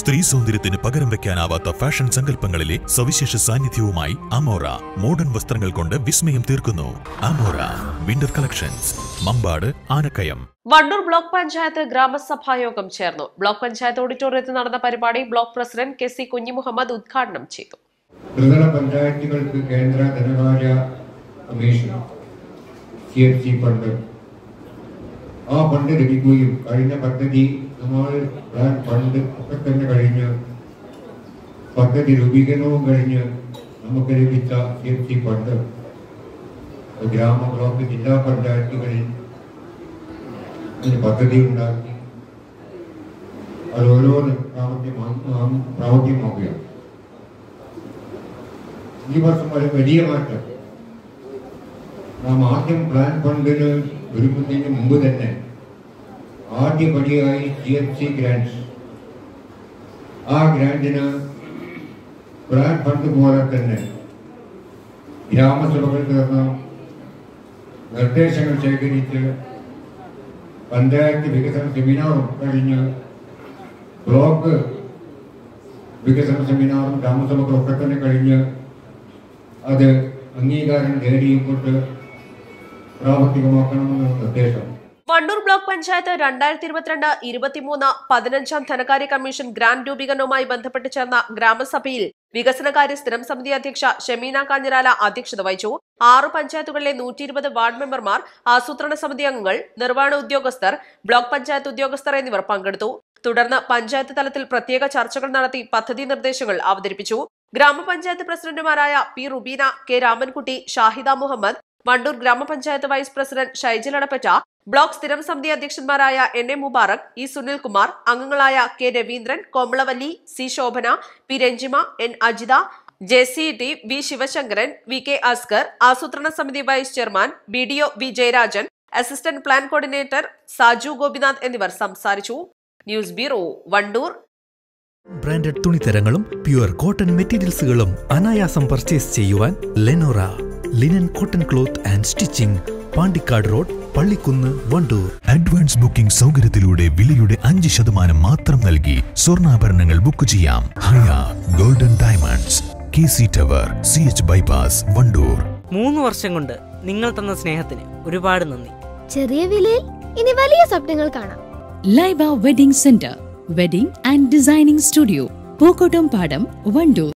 സ്ത്രീ സൗന്ദര്യത്തിന് പകരം വെക്കാനാവാത്ത ഫാഷൻ സങ്കല്പങ്ങളിലെ സവിശേഷ സാന്നിധ്യവുമായി അമോറ മോഡേൺ വസ്ത്രങ്ങൾ കൊണ്ട് വിസ്മയം തീർക്കുന്നു Amora winter collections Mambad Anakkayam Wandoor block panchayat ഗ്രാമസഭാ യോഗം ചേർന്നു ബ്ലോക്ക് പഞ്ചായത്ത് ഓഡിറ്റോറിയത്തിൽ നടന്ന പരിപാടി block president K C Kunjimuhammad ഉദ്ഘാടനം ചെയ്തു ത്രിതല പഞ്ചായത്തുകൾക്ക് കേന്ദ്ര ധനകാര്യ commission C F C fund ആ ഫണ്ട് ലഭിക്കുകയും കഴിഞ്ഞ പദ്ധതി നമ്മൾ പ്ലാൻ ഫണ്ട് ഒക്കെ തന്നെ കഴിഞ്ഞ് പദ്ധതി രൂപീകരണവും കഴിഞ്ഞ് നമുക്ക് ലഭിച്ച സി എഫ് സി ഫണ്ട് ഗ്രാമ ബ്ലോക്ക് ജില്ലാ പഞ്ചായത്തുകളിൽ ഒരു പദ്ധതി ഉണ്ടാക്കി അത് ഓരോന്ന് പ്രാവർത്തിയമാ പ്രാവർത്തിയമാക്കുകയാണ് ഈ വർഷം ഒരു വലിയ മാറ്റം നാം ആദ്യം പ്ലാൻ ഫണ്ടിന് ഒരുങ്ങുന്നതിന് മുമ്പ് തന്നെ ആദ്യപടിയായി ജി എഫ് സി ഗ്രാൻഡ്സ് ആ ഗ്രാൻഡിന് പ്ലാൻ ഫണ്ട് പോലെ തന്നെ ഗ്രാമസഭകൾ ചേർന്ന നിർദ്ദേശങ്ങൾ ശേഖരിച്ച് പഞ്ചായത്ത് വികസന സെമിനാറും കഴിഞ്ഞ് ബ്ലോക്ക് വികസന സെമിനാറും ഗ്രാമസഭകളും ഒക്കെ തന്നെ കഴിഞ്ഞ് അത് അംഗീകാരം നേടിയിട്ട് പ്രാവർത്തികമാക്കണമെന്ന നിർദ്ദേശം വണ്ടൂർ ബ്ലോക്ക് പഞ്ചായത്ത് രണ്ടായിരത്തി ഇരുപത്തിരണ്ട് ഇരുപത്തിമൂന്ന് പതിനഞ്ചാം ധനകാര്യ കമ്മീഷൻ ഗ്രാന്റ് രൂപീകരണവുമായി ബന്ധപ്പെട്ട് ചേർന്ന ഗ്രാമസഭയിൽ വികസനകാര്യ സ്ഥിരം സമിതി അധ്യക്ഷ ഷെമീന കാഞ്ഞിരാല അധ്യക്ഷത വഹിച്ചു ആറ് പഞ്ചായത്തുകളിലെ നൂറ്റി ഇരുപത് വാർഡ് മെമ്പർമാർ ആസൂത്രണ സമിതി അംഗങ്ങൾ നിർവഹണ ഉദ്യോഗസ്ഥർ ബ്ലോക്ക് പഞ്ചായത്ത് ഉദ്യോഗസ്ഥർ എന്നിവർ പങ്കെടുത്തു തുടർന്ന് പഞ്ചായത്ത് തലത്തിൽ പ്രത്യേക ചർച്ചകൾ നടത്തി പദ്ധതി നിർദ്ദേശങ്ങൾ അവതരിപ്പിച്ചു ഗ്രാമപഞ്ചായത്ത് പ്രസിഡന്റുമാരായ പി റുബീന കെ രാമൻകുട്ടി ഷാഹിദ മുഹമ്മദ് വണ്ടൂർ ഗ്രാമപഞ്ചായത്ത് vice president Shaijal Adappatta block സ്ഥിരം സമിതി അധ്യക്ഷന്മാരായ N A Mubarak E Sunilkumar അംഗങ്ങളായ K Raveendran Komalavalli C Shobhana P Ranjima N Ajitha J C T V Sivasankaran V K Askar ആസൂത്രണ സമിതി vice chairman B D O V Jayarajan assistant plan coordinator Saju Gopinath എന്നിവർ സംസാരിച്ചു ന്യൂസ് ബ്യൂറോ വണ്ടൂർ ബ്രാൻഡഡ് തുണിത്തരങ്ങളും പ്യുവർ കോട്ടൺ മെറ്റീരിയൽസുകളും അനായാസം പർച്ചേസ് ചെയ്യുവാൻ ലെനോറ linen cotton cloth and stitching Pandikkad road Pallikkunnu Wandoor advance booking സൗകര്യത്തിലൂടെ വിലയുടെ അഞ്ച് ശതമാനം മാത്രം നൽകി സ്വർണ്ണാഭരണങ്ങൾ ബുക്ക് ചെയ്യാം Haya golden diamonds K C tower C H bypass Wandoor മൂന്ന് വർഷം കൊണ്ട് നിങ്ങൾ തന്ന സ്നേഹത്തിന് ഒരുപാട് നന്ദി ചെറിയ വിലയിൽ ഇനി വലിയ സ്വപ്നങ്ങൾ കാണാം Laiba wedding centre wedding and designing studio Pookkottumpadam Wandoor